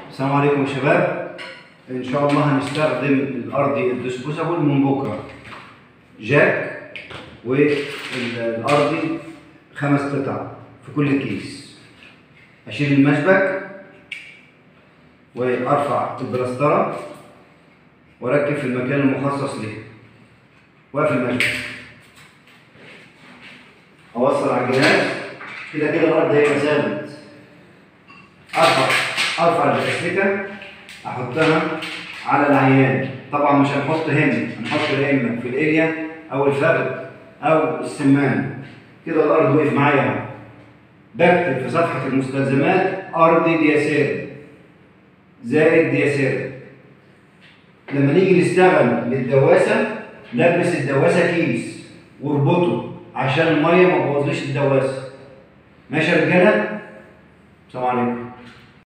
السلام عليكم يا شباب ان شاء الله هنستخدم الارضي الديسبوزابل من بكره جاك والارضي خمس قطع في كل كيس اشيل المشبك وارفع البلاستره واركب في المكان المخصص ليه واقفل المشبك اوصل على الجهاز كده كده الارض هيبقى ثابت ارفع ارفع الاسلكه احطها على العيان طبعا مش هنحط هنا هنحط يا اما في الاريا او الفخذ او السمان كده الارض وقف معايا اهو بكتب في صفحه المستلزمات ارضي دياسير زائد دياسير لما نيجي نشتغل للدواسه لبس الدواسه كيس واربطه عشان الميه ما تبوظليش الدواسه ماشي يا رجاله؟ السلام عليكم